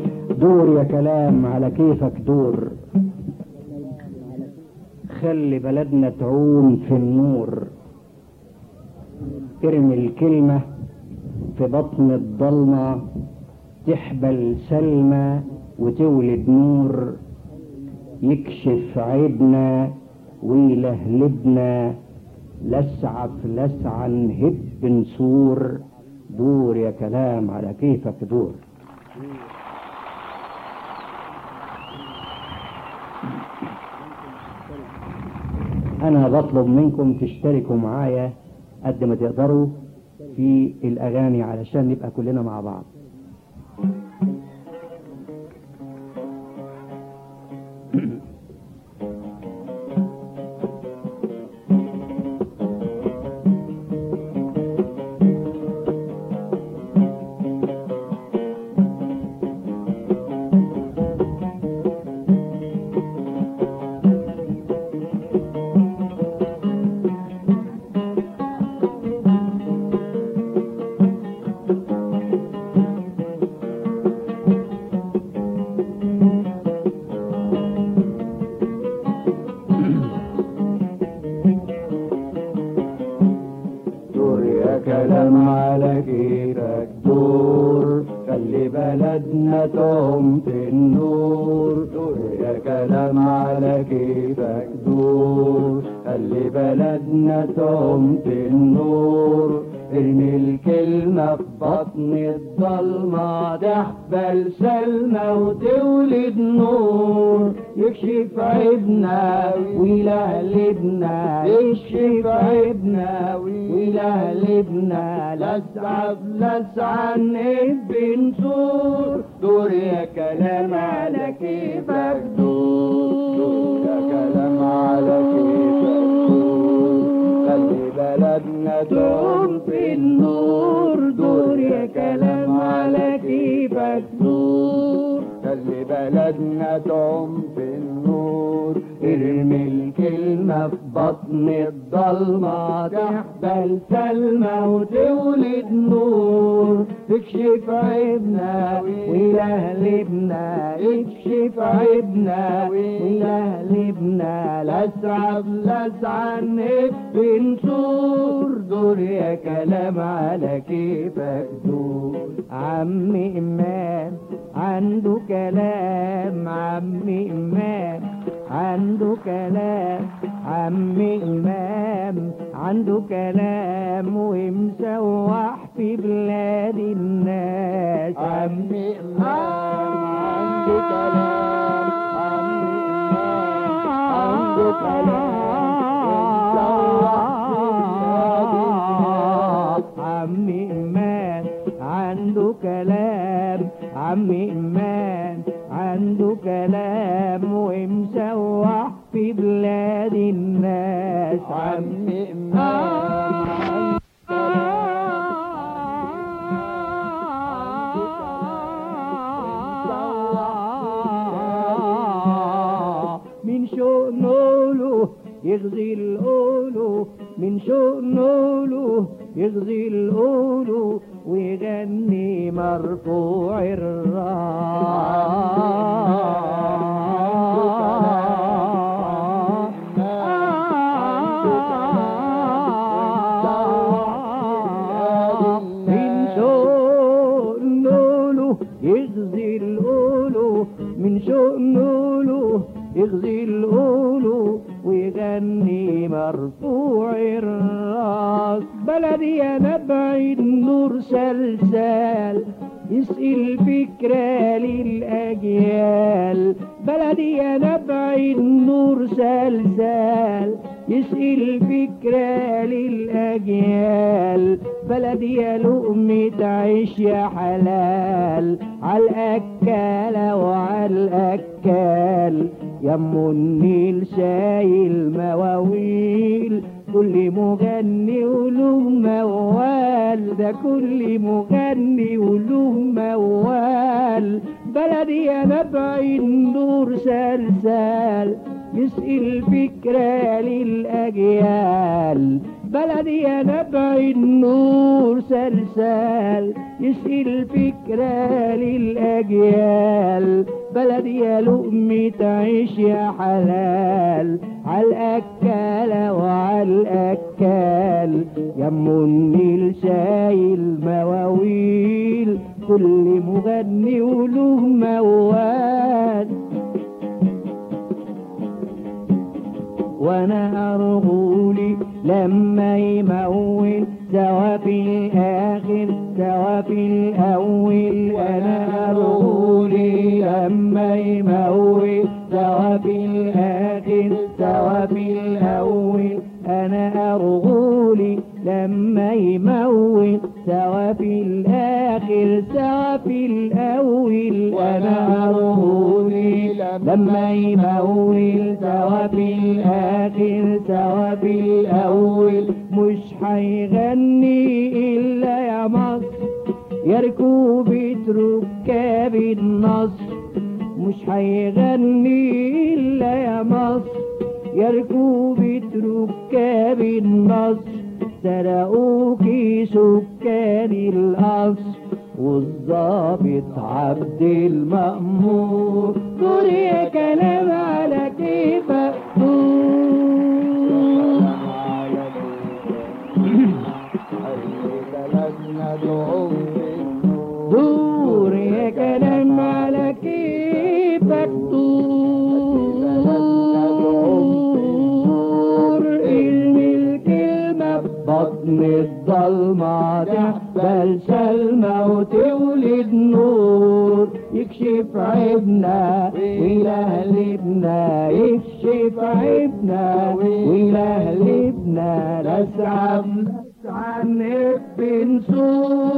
دور يا كلام على كيفك دور خلي بلدنا تعوم في النور ارمي الكلمة في بطن الضلمة تحبل سلمى وتولد نور يكشف عيبنا ويلهلبنا لسعة في لسعة نهب نسور دور يا كلام على كيفك دور انا بطلب منكم تشتركوا معايا قد ما تقدروا في الاغاني علشان نبقى كلنا مع بعض دور يا كلام على كيفك دور خلي بلدنا تعوم في النور دور يا كلام على كيفك دور خلي بلدنا تعوم في النور ارمي الكلمة في بطن الضلمة تحبل سلمى وتولد نور يكشف عيبنا ويلهلبنا يكشف عيبنا ويلهلبنا لسعة بلسعة نهب نسور دور يا كلام على كيفك دور دور يا كلام على كيفك دور خلي بلدنا تعوم في النور دور يا كلام على كيفك دور خلي بلدنا تعوم في النور ارمي الكلمة في بطن الضلمة تحبل سلمى وتولد نور تكشف عيبنا ويلهلبنا يكشف عيبنا ويلهلبنا لسعة بلسعة نهب نسور دور يا كلام على كيفك دور عم إمام عنده كلام عم إمام عنده كلام عم إمام عنده كلام ومسوح في بلاد الناس عم إمام عنده كلام عم إمام عنده كلام عم إمام عنده كلام عم إمام عنده كلام ومسوح في بلاد الناس عم إمام من شؤنه له يغزي القوله من شؤنه له يغزي القوله ويغني مرفوع الراس من شؤنه له يغزي القوله من شؤنه له يغزي القوله ويغني مرفوع الراس بلدي يا نبع النور سلسال يسقي الفكرة للأجيال بلدي يا نبع النور سلسال يسقي الفكرة للأجيال بلدي يا لقمة عيش يا حلال عالأكالة وعالأكال يم النيل شايل مواويل كل مغني وله موال ده كل مغني وله موال بلدي يا نبع النور سلسال يسقي الفكرة للأجيال بلدي يا نبع النور سلسال يسقي الفكرة للأجيال البلد يا لقمة عيش يا حلال عالأكالة وعالأكال يم النيل شايل مواويل كل مغني وله موال وانا ارغولي لما يمول سوا في الاخر سوا في الاول انا ارغولي لما يمول سوا في الاخر سوا في الاول انا ارغولي لما يمول سوا في الاخر سوا في الاول انا ارغولي لما يمول سوا في الاخر سوا في الاول مش حيغني الا يا مصر يا ركوبة ركاب النصر مش حيغني الا يا مصر يا ركوبة ركاب النصر سرقوكي سكان القصر والظابط عبد المأمور دور يا كلام على كيفك دور دور يا كلام على كيفك دور ارمي الكلمة ببطن الضلمة تحبل سلمى وتولد نور يكشف عيبنا ويلهلبنا يكشف عيبنا ويلهلبنا نسعى نسعى نحب نسور